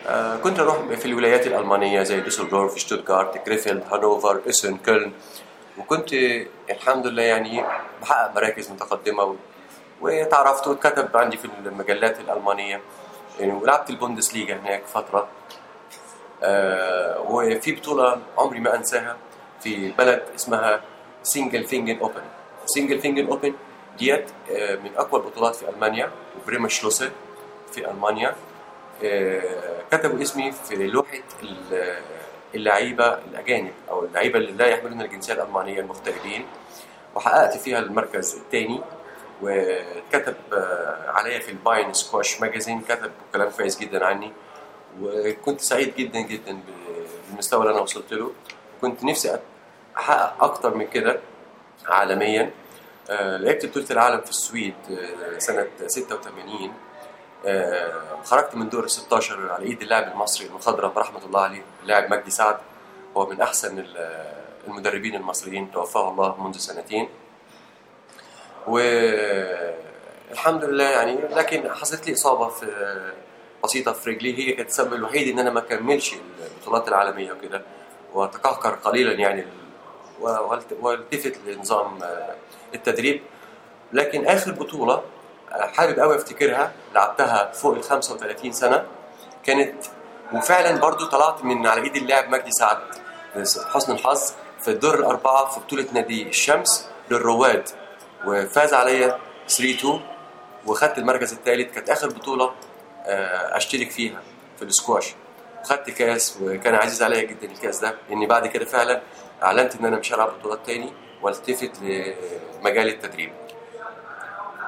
آه، كنت اروح في الولايات الالمانيه زي دوسلدورف شتوتغارت جريفيلد هانوفر اسن كولن وكنت الحمد لله يعني بحقق مراكز متقدمه و- وتعرفت واتكتب عندي في المجلات الالمانيه يعني ولعبت البوندسليجا هناك فتره آه، وفي بطوله عمري ما انساها في بلد اسمها سينجل فينجن اوبن سينجل فينجن اوبن ديت آه، من اقوى البطولات في المانيا وبريما شلوسه في المانيا آه، كتبوا اسمي في لوحه ال- اللعيبه الاجانب او اللعيبه اللي لا يحملون الجنسيه الالمانيه المغتربين وحققت فيها المركز الثاني وكتب آه، عليا في الباين سكواش ماجازين كتب كلام كويس جدا عني وكنت سعيد جدا جدا بالمستوى اللي انا وصلت له وكنت نفسي احقق اكتر من كده عالميا آه، لعبت بطولة العالم في السويد آه، سنة 86 آه، خرجت من دور ال 16 على ايد اللاعب المصري المخضرم رحمة الله عليه اللاعب مجدي سعد هو من احسن ال- المدربين المصريين توفاه الله منذ سنتين والحمد لله يعني لكن حصلت لي اصابه في بسيطه في رجلي هي كانت السبب الوحيد ان انا ما اكملش البطولات العالميه وكده واتقهقر قليلا يعني والت- والتفت لنظام آه، التدريب لكن اخر بطوله آه، حابب قوي افتكرها لعبتها فوق ال 35 سنه كانت وفعلا برضو طلعت من على ايد اللاعب مجدي سعد بس حسن الحظ في الدور الاربعه في بطوله نادي الشمس للرواد وفاز عليا 3 2 وخدت المركز الثالث كانت اخر بطوله آه، اشترك فيها في السكواش وخدت كاس وكان عزيز عليا جدا الكاس ده لاني بعد كده فعلا اعلنت ان انا مش هلعب بطولات تاني والتفت لمجال التدريب